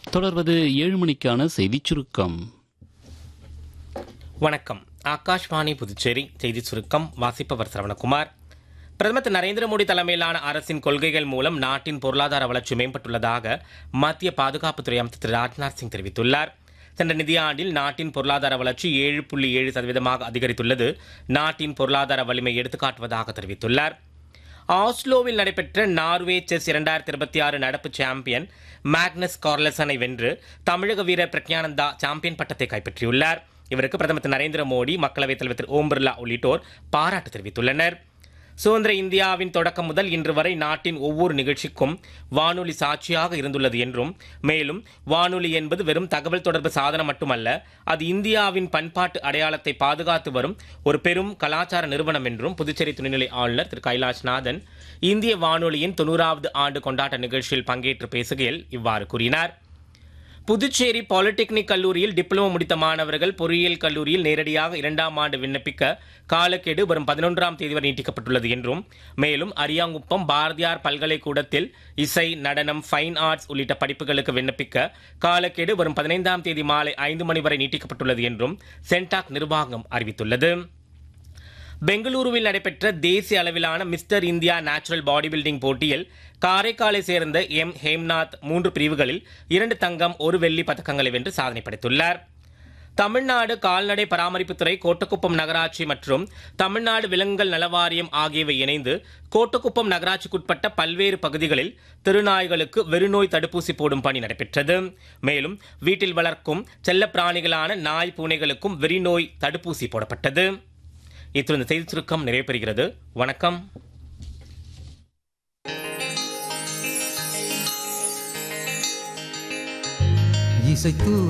தொடர்வது ஏழு மணிக்கான செய்திச் சுருக்கம் வணக்கம் ஆகாஷ்வாணி புதுச்சேரி செய்தி சுருக்கம் வாசிப்பவர் சரவணகுமார் பிரதமர் திரு நரேந்திர மோடி தலைமையிலான அரசின் கொள்கைகள் மூலம் நாட்டின் பொருளாதார வளர்ச்சி மேம்பட்டுள்ளதாக மத்திய பாதுகாப்புத்துறை அமைச்சர் திரு ராஜ்நாத் சிங் தெரிவித்துள்ளார் சென்ற நிதியாண்டில் நாட்டின் பொருளாதார வளர்ச்சி ஏழு புள்ளி ஏழு சதவீதமாக அதிகரித்துள்ளது நாட்டின் பொருளாதார வலிமை எடுத்துக்காட்டுவதாக தெரிவித்துள்ளார் ஆஸ்லோவில் நடைபெற்ற நார்வே செஸ் இரண்டாயிரத்தி இருபத்தி ஆறு நடப்பு சாம்பியன் மேக்னஸ் கார்லசனை வென்று தமிழக வீரர் பிரக்ஞானந்தா சாம்பியன் பட்டத்தை கைப்பற்றியுள்ளார் இவருக்கு பிரதமர் திரு நரேந்திர மோடி மக்களவைத் தலைவர் திரு ஓம் பிர்லா உள்ளிட்டோர் பாராட்டு தெரிவித்துள்ளனர் சுதந்திர இந்தியாவின் தொடக்கம் முதல் இன்று வரை நாட்டின் ஒவ்வொரு நிகழ்ச்சிக்கும் வானொலி சாட்சியாக இருந்துள்ளது என்றும் மேலும் வானொலி என்பது வெறும் தகவல் தொடர்பு சாதனம் மட்டுமல்ல அது இந்தியாவின் பண்பாட்டு அடையாளத்தை பாதுகாத்து வரும் ஒரு பெரும் கலாச்சார நிறுவனம் என்றும் புதுச்சேரி துணைநிலை ஆளுநர் திரு கைலாஷ்நாதன் இந்திய வானொலியின் தொண்ணூறாவது ஆண்டு கொண்டாட்ட நிகழ்ச்சியில் பங்கேற்று பேசுகையில் இவ்வாறு கூறினார் புதுச்சேரி பாலிடெக்னிக் கல்லூரியில் டிப்ளமோ முடித்த மாணவர்கள் பொறியியல் கல்லூரியில் நேரடியாக இரண்டாம் ஆண்டு விண்ணப்பிக்க காலக்கெடு வரும் பதினொன்றாம் தேதி வரை நீட்டிக்கப்பட்டுள்ளது என்றும் மேலும் அரியாங்குப்பம் பாரதியார் பல்கலைக்கூடத்தில் இசை நடனம் ஃபைன் ஆர்ட்ஸ் உள்ளிட்ட படிப்புகளுக்கு விண்ணப்பிக்க காலக்கெடு வரும் பதினைந்தாம் தேதி மாலை ஐந்து மணி வரை நீட்டிக்கப்பட்டுள்ளது என்றும் சென்டாக் நிர்வாகம் அறிவித்துள்ளது பெங்களூருவில் நடைபெற்ற தேசிய அளவிலான mister India natural body building போட்டியில் காரைக்காலை சேர்ந்த எம் ஹேம்நாத் மூன்று பிரிவுகளில் இரண்டு தங்கம் ஒரு வெள்ளி பதக்கங்களை வென்று சாதனை படைத்துள்ளார் தமிழ்நாடு கால்நடை பராமரிப்புத்துறை கோட்டக்குப்பம் நகராட்சி மற்றும் தமிழ்நாடு விலங்குகள் நலவாரியம் ஆகியவை இணைந்து கோட்டக்குப்பம் நகராட்சிக்குட்பட்ட பல்வேறு பகுதிகளில் திருநாய்களுக்கு வெறிநோய் தடுப்பூசி போடும் பணி நடைபெற்றது மேலும் வீட்டில் வளர்க்கும் செல்லப் பிராணிகளான நாய் பூனைகளுக்கும் வெறிநோய் தடுப்பூசி போடப்பட்டது இத்துடன் இந்த செய்தி சுருக்கம் நிறைவு பெறுகிறது வணக்கம் இசைத்து